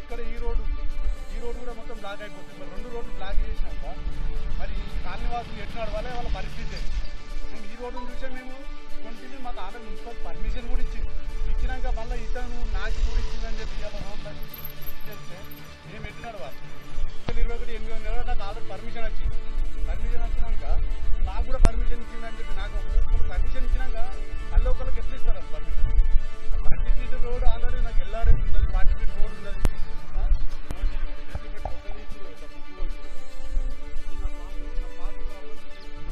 ఇక్కడ ఈ రోడ్డు ఉంది ఈ రోడ్డు కూడా మొత్తం బ్లాక్ అయిపోతుంది మరి రెండు రోడ్లు బ్లాక్ చేసినాక మరి ఈ కాలనీ వాసులు ఎట్లా నడవాలి వాళ్ళ పరిస్థితి ఏంటి? మేము ఈ రోడ్డును చూసాం మేము కొంటిని మాకు ఆల్రెడీ మున్సిపల్ పర్మిషన్ కూడా ఇచ్చింది ఇచ్చినాక మళ్ళీ ఇతను నాకు కూడా ఇచ్చిందని చెప్పి ఇలా రోడ్లు చేస్తే మేము ఎట్లా నడవాలి రెండు వేల ఇరవై ఒకటి ఎనిమిది వందల నాకు ఆల్రెడీ పర్మిషన్ వచ్చింది పర్మిషన్ వచ్చినాక నాకు కూడా పర్మిషన్ ఇచ్చిందని చెప్పి నాకు ఒక పర్మిషన్ ఇచ్చినాక అల్ల ఒకరికి ఎట్లా ఇస్తారు అది permission forty feet road already నాకు ఎల్ఆర్ఎస్ ఉన్నది ఫార్టీ ఫీట్ రోడ్ ఉన్నది ఆ? రోజు ఇది పెట్టి ఒక నీకు ఇట్లా బుక్ రోజు. ఇది నా పాస్- నా పాస్ కాబట్టి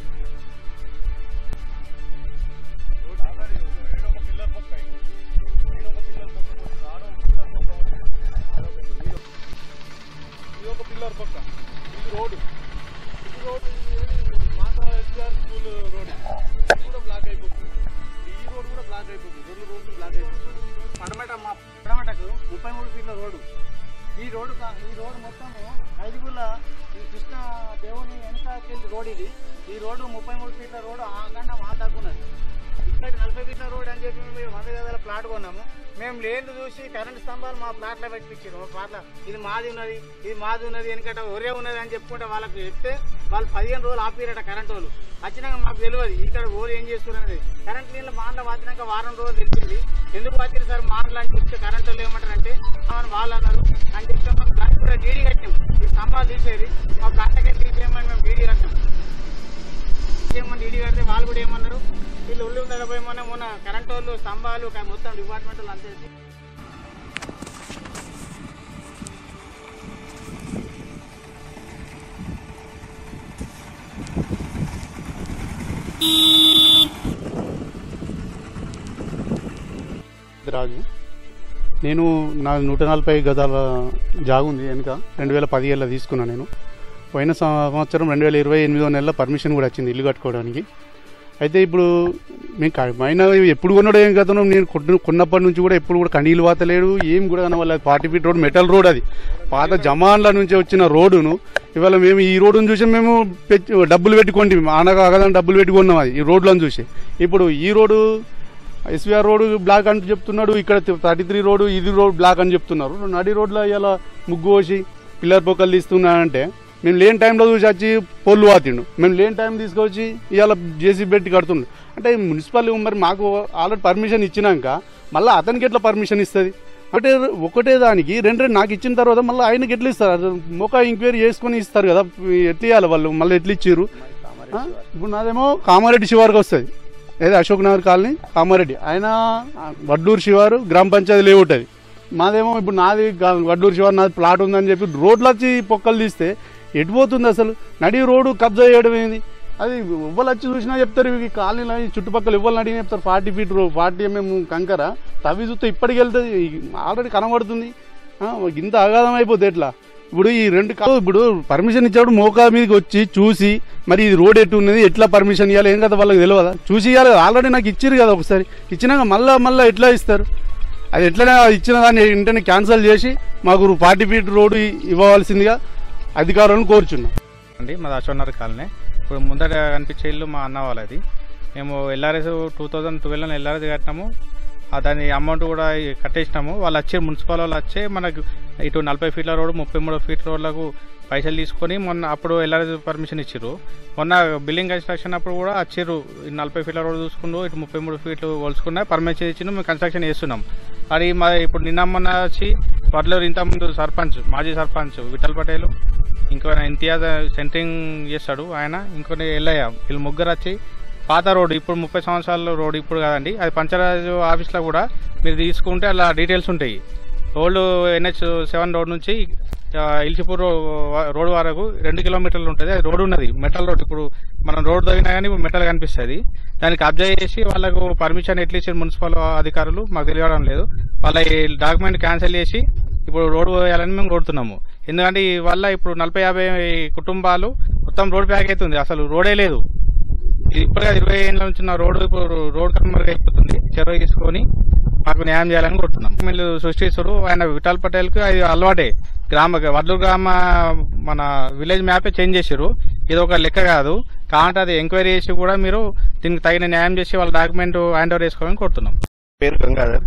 రోడ్ ఆల్రెడీ ఏడో ఒక పిల్లర్ పక్క ఇది. ఏడో ఒక పిల్లర్ పక్క పోతుంది. ఆడో ఒక పిల్లర్ పక్క పోతుంది. ఆడో ఒక పిల్లర్. ఇది ఇది ఒక పిల్లర్ పక్క ఇది రోడ్డు ఇది రోడ్డు ఇది ఏది? పాత ఎస్ఆర్ స్కూల్ రోడ్ ఇది కూడా బ్లాక్ అయిపోతుంది ఈ రోడ్ కూడా బ్లాక్ అయిపోతుంది రెండు రోడ్లు బ్లాక్ అయిపోతుంది పడమట మా పడమటకు ముప్పై మూడు ఫీట్ల రోడ్డు ఈ రోడ్డు కా- ఈ రోడ్డు మొత్తము ఐదుగుల ఈ కృష్ణ దేవుని వెనకకెళ్ళి రోడ్ ఇది ఈ రోడ్డు ముప్పై మూడు ఫీట్ల రోడ్డు ఆ కన్నా మా దాక్కున్నది ఇక్కడ నలభై ఫీట్ల రోడ్ అని చెప్పి మేము వంద గదాల ప్లాట్ కొన్నాము మేము లేని చూసి కరెంట్ స్తంభాలు మా ప్లాట్లో పెట్టించారు మా ప్లాట్లో ఇది మాది ఉన్నది ఇది మాది ఉన్నది వెనకట ఒరే ఉన్నది అని చెప్పుకుంటే వాళ్ళకి చెప్తే వాళ్ళు పదిహేను రోజులు ఆపిరట కరెంట్ వాళ్ళు వచ్చినాక మాకు తెలియదు ఇక్కడ ఓరు ఏం చేస్తున్నారు అనేది కరెంట్ నీళ్ళు మాండ్ల వచ్చినాక వారం రోజులు తెలిసింది ఎందుకు వచ్చింది సార్ మాండ్ల అని చెప్తే కరెంట్ వాళ్ళు ఏమంటారంటే అవును వాళ్ళు అన్నారు అని చెప్తే మాకు దానికి కూడా డీడీ కట్టాం ఈ స్తంభాలు తీసేది మా ప్లాట్లకి తీసేయమని మేము డీడీ కట్టాం ఏమన్నా డీడీ కడితే వాళ్ళు కూడా ఏమన్నారు వీళ్ళు ఉల్లి ఉండకపోయి మొన్న మొన్న కరెంట్ వాళ్ళు స్తంభాలు క- మొత్తం డిపార్ట్మెంట్ వాళ్ళు అంతే రాజు నేను నా నూట నలభై గదాల జాగు ఉంది వెనుక రెండు వేల పదిహేళ్ళ తీసుకున్నాను నేను పోయిన సంవత్సరం రెండు వేల ఇరవై ఎనిమిదో నెలలో పర్మిషన్ కూడా వచ్చింది ఇల్లు కట్టుకోవడానికి అయితే ఇప్పుడు మేము క- అయినా ఎప్పుడు కొన్నాడో ఏం కదా నేను కొన్న- కొన్నప్పటి నుంచి కూడా ఎప్పుడు కూడా కండీలు వాతలేడు ఏం కూడా కనవాలి forty feet road metal road అది పాత జమాన్ల నుంచి వచ్చిన రోడ్డును ఇవాళ మేము ఈ రోడ్డును చూసి మేము పెట్టి డబ్బులు పెట్టుకోండి అనగా అగదని డబ్బులు పెట్టుకున్నాం అది ఈ రోడ్లను చూసి ఇప్పుడు ఈ రోడ్డు ఎస్వీఆర్ రోడ్ బ్లాక్ అని చెప్తున్నాడు ఇక్కడ థర్టీ త్రీ రోడ్ ఇది రోడ్ బ్లాక్ అని చెప్తున్నారు నడి రోడ్లో ఇలా ముగ్గు పోసి పిల్లర్ పొక్కలు తీస్తున్నానంటే మేము లేని టైంలో చూసి వచ్చి పొల్లు వాతిండు మేము లేని టైం తీసుకొచ్చి ఇవాళ జేసీ పెట్టి కడుతుండు అంటే మున్సిపల్ మరి మాకు ఆల్రెడీ పర్మిషన్ ఇచ్చినాక మళ్ళీ అతనికి ఎట్లా పర్మిషన్ ఇస్తుంది ఒకటే ఒకటే దానికి రెండు రెండు నాకు ఇచ్చిన తర్వాత మళ్ళీ ఆయనకి ఎట్లా ఇస్తారు అది మొక్క ఎంక్వైరీ చేసుకొని ఇస్తారు కదా ఎట్లా ఇవ్వాలి వాళ్ళు మళ్ళీ ఎట్లా ఇచ్చారు ఆ? ఇప్పుడు నాదేమో కామారెడ్డి శివారుకి వస్తుంది ఏదో అశోక్ నగర్ కాలనీ కామారెడ్డి ఆయన ఆ, వడ్లూరు శివారు గ్రామ పంచాయతీ లేఅవుట్ అది మాదేమో ఇప్పుడు నాది గా- వడ్లూరు శివారు నాది ప్లాట్ ఉందని చెప్పి రోడ్లు వచ్చి పొక్కలు తీస్తే ఎటు పోతుంది అసలు నడి రోడ్డు కబ్జా చేయడం ఏంది అది ఎవ్వరు వచ్చి చూసినా చెప్తారు ఈ కాలనీలో ఈ చుట్టుపక్కల ఎవ్వరు అడిగినా చెప్తారు forty feet road forty MM కంకర తవ్వి చూస్తే ఇప్పటికి వెళ్తుంది ఆల్రెడీ కనబడుతుంది ఆ, ఇంత అగాధం అయిపోతుంది ఎట్లా ఇప్పుడు ఈ రెండు కా- ఇప్పుడు పర్మిషన్ ఇచ్చాడు మోకా మీదకి వచ్చి చూసి మరి ఇది రోడ్ ఎటు ఉన్నది ఎట్లా పర్మిషన్ ఇవ్వాలి ఏం కదా వాళ్ళకి తెలియదా చూసి ఇవ్వాలి ఆల్రెడీ నాకు ఇచ్చారు కదా ఒకసారి ఇచ్చినాక మళ్ళా మళ్ళీ ఎట్లా ఇస్తారు అది ఎట్లనే ఇచ్చిన దాన్ని వెంటనే క్యాన్సిల్ చేసి మాకు ఫార్టీ ఫీట్ రోడ్డు ఇవ్వవలసిందిగా అధికారులను కోరుచున్నాం అండి మాది అశోనర్ కాలనీ ఇప్పుడు ముందర కనిపించే ఇల్లు మా అన్న వాళ్ళది మేము ఎల్ఆర్ఎస్ టూ థౌజండ్ ట్వెల్వ్లో ఎల్ఆర్ఎస్ కట్టినాము ఆ దాని అమౌంట్ కూడా కట్టేసినాము వాళ్ళు వచ్చి మున్సిపల్ వాళ్ళు వచ్చి మనకు ఇటు నలభై ఫీట్ల రోడ్డు ముప్పై మూడు ఫీట్ల రోడ్లకు పైసలు తీసుకొని మొన్న అప్పుడు ఎల్ఆర్ఎస్ పర్మిషన్ ఇచ్చారు మొన్న బిల్డింగ్ కన్స్ట్రక్షన్ అప్పుడు కూడా వచ్చిర్రు ఈ నలభై ఫీట్ల రోడ్డు చూసుకుంటూ ఇటు ముప్పై మూడు ఫీట్లు కొలుసుకున్నా పర్మిషన్ ఇచ్చిండు మేము కన్స్ట్రక్షన్ చేస్తున్నాం అది మా ఇప్పుడు నిన్న మొన్న వచ్చి వడ్లూరు ఇంతకుముందు సర్పంచ్ మాజీ సర్పంచ్ విఠల్ పటేల్ ఇంకో ఇంతియాజ్ సెంటరింగ్ చేస్తాడు ఆయన ఇంకొని ఎల్లయ్య వీళ్ళు ముగ్గురు వచ్చి పాత రోడ్డు ఇప్పుడు ముప్పై సంవత్సరాల రోడ్డు ఇప్పుడు కాదండి అది పంచరాజు ఆఫీస్లో కూడా మీరు తీసుకుంటే అలా డీటెయిల్స్ ఉంటాయి ఓల్డ్ ఎన్హెచ్ సెవెన్ రోడ్ నుంచి ఆ, ఇల్చిపూర్ రో- రోడ్ వరకు రెండు కిలోమీటర్లు ఉంటుంది అది రోడ్ ఉన్నది మెటల్ రోడ్ ఇప్పుడు మనం రోడ్ తగినా కానీ ఇప్పుడు మెటల్ కనిపిస్తుంది దానికి అబ్జర్వ్ చేసి వాళ్ళకు పర్మిషన్ ఎట్లా ఇచ్చారు మున్సిపల్ అధికారులు మాకు తెలియడం లేదు వాళ్ళ ఈ డాక్యుమెంట్ క్యాన్సిల్ చేసి ఇప్పుడు రోడ్ పోయాలని మేము కోరుతున్నాము ఎందుకంటే ఈ వల్ల ఇప్పుడు నలభై యాభై కుటుంబాలు మొత్తం రోడ్ ప్యాక్ అవుతుంది అసలు రోడే లేదు ఇది ఇప్పుడే ఇరవై ఏళ్ళ నుంచి ఉన్న రోడ్డు ఇప్పుడు రోడ్ కన్మరుగు అయిపోతుంది చెరువు తీసుకొని మాకు న్యాయం చేయాలని కోరుతున్నాం వీళ్ళు సృష్టిస్తారు ఆయన విఠల్ పటేల్ కి అది అలవాటే గ్రామ వడ్లూరు గ్రామ మన విలేజ్ మ్యాపే చేంజ్ చేశారు ఇది ఒక లెక్క కాదు కాబట్టి అది ఎంక్వైరీ చేసి కూడా మీరు దీనికి తగిన న్యాయం చేసి వాళ్ళ డాక్యుమెంట్ హ్యాండ్ ఓవర్ చేసుకోవాలని కోరుతున్నాం పేరు గంగాధర్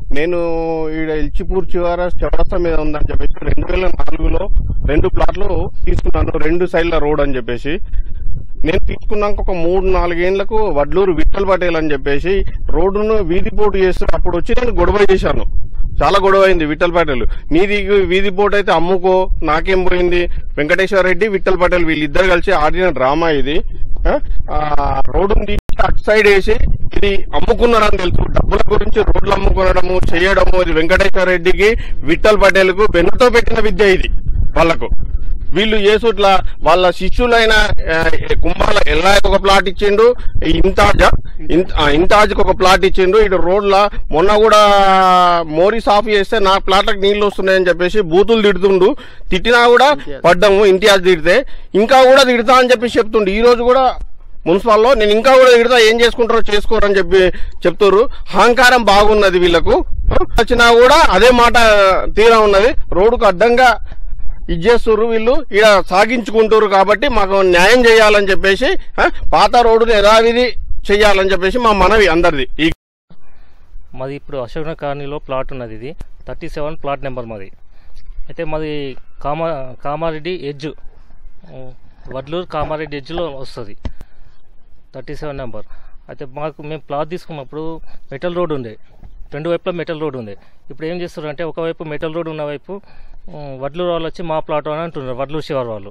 నేను ఈడ ఇల్చిపూర్ చివర చౌరస్తా మీద ఉందని చెప్పేసి రెండు వేల నాలుగులో రెండు ప్లాట్లు తీసుకున్నాను రెండు సైడ్ల రోడ్ అని చెప్పేసి నేను తీసుకున్నాక ఒక మూడు నాలుగేళ్లకు వడ్లూరు విఠల్ పటేల్ అని చెప్పేసి రోడ్డును వీధి పోటు చేస్తూ అప్పుడు వచ్చి నేను గొడవ చేశాను చాలా గొడవ అయింది విఠల్ పటేల్ నీది వీధి పోటు అయితే అమ్ముకో నాకేం పోయింది వెంకటేశ్వర రెడ్డి విఠల్ పటేల్ వీళ్ళిద్దరు కలిసి ఆడిన డ్రామా ఇది ఆ, ఆ, రోడ్డును తీసి అటు సైడ్ వేసి ఇది అమ్ముకున్నారని తెలుసు డబ్బుల గురించి రోడ్లు అమ్ముకునడము చేయడము ఇది వెంకటేశ్వర రెడ్డికి విఠల్ పటేల్ కు వెన్నుతో పెట్టిన విద్య ఇది వాళ్ళకు వీళ్ళు చేసుట్లా వాళ్ళ శిష్యులైన ఆ, కుంభాల ఎల్లాయకు ఒక ప్లాట్ ఇచ్చిండు ఇంతాజ్ ఇంతాజ్ ఒక ప్లాట్ ఇచ్చిండు ఇటు రోడ్ల మొన్న కూడా మోరీ సాఫ్ చేస్తే నా ప్లాట్లకు నీళ్లు వస్తున్నాయని చెప్పేసి బూతులు తిడుతుండు తిట్టినా కూడా పడ్డాము ఇంతియాజ్ తిడితే ఇంకా కూడా తిడతా అని చెప్పి చెప్తుండు ఈ రోజు కూడా మున్సిపాల్లో నేను ఇంకా కూడా తిడతా ఏం చేసుకుంటారో చేసుకోరని చెప్పి చెప్తారు అహంకారం బాగున్నది వీళ్ళకు వచ్చినా కూడా అదే మాట తీరా ఉన్నది రోడ్డుకు అడ్డంగా ఇచ్చేస్తుర్రు వీళ్ళు ఇక్కడ సాగించుకుంటారు కాబట్టి మాకు న్యాయం చేయాలని చెప్పేసి ఆ, పాత రోడ్డును యథావిధి చేయాలని చెప్పేసి మా మనవి అందరిది ఈ మాది ఇప్పుడు అశోక్ నగర్ కాలనీలో ప్లాట్ ఉన్నది ఇది థర్టీ సెవెన్ ప్లాట్ నెంబర్ మాది అయితే మాది కామా కామారెడ్డి ఎడ్జ్ ఉమ్, వడ్లూరు కామారెడ్డి ఎడ్జ్లో వస్తుంది థర్టీ సెవెన్ నెంబర్ అయితే మాకు మేము ప్లాట్ తీసుకున్నప్పుడు మెటల్ రోడ్ ఉండే రెండు వైపులా మెటల్ రోడ్ ఉంది ఇప్పుడు ఏం చేస్తారు అంటే ఒకవైపు మెటల్ రోడ్ ఉన్న వైపు ఉమ్, వడ్లూరు వాళ్ళు వచ్చి మా ప్లాట్ అని అంటున్నారు వడ్లూరు శివారు వాళ్ళు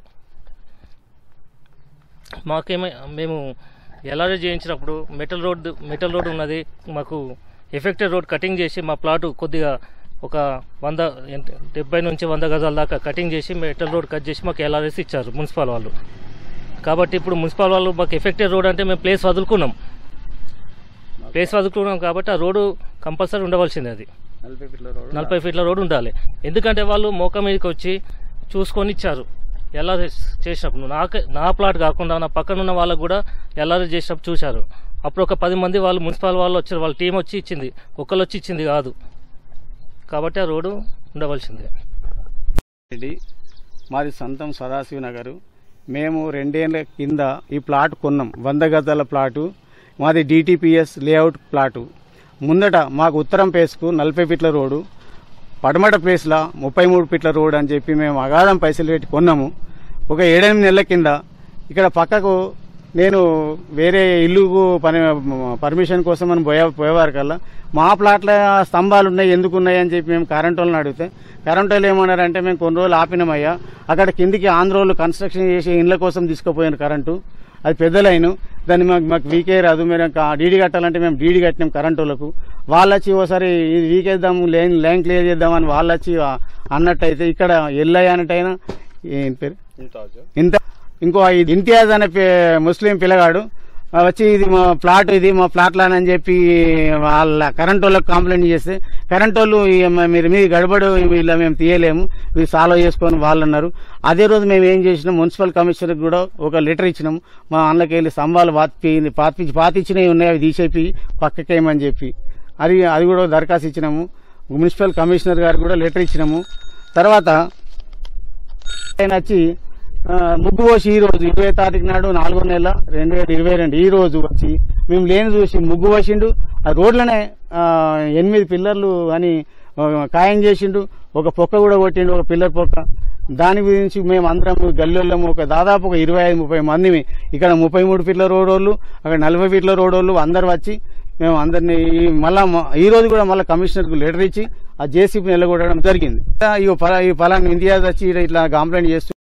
మాకేమై మేము ఎల్ఆర్ఏ చేయించినప్పుడు మెటల్ రోడ్ మెటల్ రోడ్ ఉన్నది మాకు ఎఫెక్టెడ్ రోడ్ కటింగ్ చేసి మా ప్లాట్ కొద్దిగా ఒక వంద ఎంత- డెబ్బై నుంచి వంద గజాల దాకా కటింగ్ చేసి మెటల్ రోడ్ కట్ చేసి మాకు ఎల్ఆర్ఎస్ ఇచ్చారు మున్సిపల్ వాళ్ళు కాబట్టి ఇప్పుడు మున్సిపల్ వాళ్ళు మాకు ఎఫెక్టెడ్ రోడ్ అంటే మేము ప్లేస్ వదులుకున్నాం ప్లేస్ వదులుకున్నాం కాబట్టి ఆ రోడ్డు కంపల్సరీ ఉండవలసింది అది నలభై ఫీట్ల రోడ్ ఉండాలి ఎందుకంటే వాళ్ళు మోక మీదకి వచ్చి చూసుకొని ఇచ్చారు ఎల్ఆర్ఎస్ చేసినప్పుడు నాకు నా ప్లాట్ కాకుండా నా పక్కన ఉన్న వాళ్ళకు కూడా ఎల్ఆర్ఎస్ చేసినప్పుడు చూశారు అప్పుడు ఒక పది మంది వాళ్ళు మున్సిపల్ వాళ్ళు వచ్చారు వాళ్ళ టీం వచ్చి ఇచ్చింది ఒక్కరు వచ్చి ఇచ్చింది కాదు కాబట్టి ఆ రోడ్డు ఉండవలసిందే రెడ్డి మాది సొంతం సదాశివ నగరు మేము రెండేళ్ల కింద ఈ ప్లాట్ కొన్నాం వంద గజాల ప్లాటు మాది డిటిపిఎస్ లేఅవుట్ ప్లాటు ముందట మాకు ఉత్తరం పేస్కు నలభై ఫీట్ల రోడ్డు పడమట ప్లేస్లో ముప్పై మూడు ఫీట్ల రోడ్ అని చెప్పి మేము అగాధం పైసలు పెట్టి కొన్నాము ఒక ఏడెనిమిది నెలల కింద ఇక్కడ పక్కకు నేను వేరే ఇల్లుకు పని పర్మిషన్ కోసం మనం పోయే పోయేవారు కల్లా మా ప్లాట్ల స్తంభాలు ఉన్నాయి ఎందుకు ఉన్నాయి అని చెప్పి మేము కరెంట్ వాళ్ళని అడిగితే కరెంట్ వాళ్ళు ఏమన్నారంటే మేము కొన్ని రోజులు ఆపినామయ్యా అక్కడ కిందికి ఆంధ్రోళ్ళు కన్స్ట్రక్షన్ చేసి ఇండ్ల కోసం తీసుకుపోయాను కరెంటు అది పెద్ద లైను దాన్ని మాకు మాకు వీకే రాదు మీరు డీడీ కట్టాలంటే మేము డీడీ కట్టినాం కరెంట్ వాళ్ళకు వాళ్ళు వచ్చి ఓసారి ఇది వీకేద్దాము లైన్ లైన్ క్లియర్ చేద్దామని వాళ్ళు వచ్చి అన్నట్టయితే ఇక్కడ ఎల్లయ్య అన్నట్టయినా ఏం పేరు ఇంత ఇంకో ఇది ఇంతియాజ్ అనే పే- ముస్లిం పిల్లగాడు ఆ, వచ్చి ఇది మా ప్లాట్ ఇది మా ప్లాట్ లాన్ అని చెప్పి వాళ్ళ కరెంట్ వాళ్ళకి కంప్లైంట్ చేస్తే కరెంట్ వాళ్ళు ఈ మ- మీరు మీ గడబడు ఇలా మేము తీయలేము ఇవి సాల్వ్ చేసుకొని వాళ్ళు అన్నారు అదే రోజు మేము ఏం చేసినాం మున్సిపల్ కమిషనర్కి కూడా ఒక లెటర్ ఇచ్చినాం మా అన్నకి వెళ్ళి స్తంభాలు పాతి పాతి పాతిచ్చినవి ఉన్నాయి అవి తీసేపి పక్కకేయమని చెప్పి అది అది కూడా దరఖాస్తు ఇచ్చినాము మున్సిపల్ కమిషనర్ గారికి కూడా లెటర్ ఇచ్చినాము తర్వాత ఆయన వచ్చి ఆ, ముగ్గు పోసి ఈ రోజు ఇరవై తారీఖు నాడు నాలుగో నెల రెండు వేల ఇరవై రెండు ఈ రోజు వచ్చి మేము లేని చూసి ముగ్గు పోసిండు ఆ రోడ్లనే ఆ, ఎనిమిది పిల్లర్లు అని ఆ, ఖాయం చేసిండు ఒక పొక్క కూడా కొట్టిండు ఒక పిల్లర్ పొక్క దాని గురించి మేము అందరం గల్లీళ్ళము ఒక దాదాపు ఒక ఇరవై ఐదు ముప్పై మంది ఇక్కడ ముప్పై మూడు ఫీట్ల రోడ్ వాళ్ళు అక్కడ నలభై ఫీట్ల రోడ్ వాళ్ళు అందరు వచ్చి మేము అందరినీ ఈ మళ్ళా మ- ఈ రోజు కూడా మళ్ళీ కమిషనర్కు లెటర్ ఇచ్చి ఆ జేసీబీ నిలగొట్టడం జరిగింది ఈ ఫలా ఈ ఫలాన్ని ఇండియా వచ్చి ఇట్లా కంప్లైంట్ చేస్తూ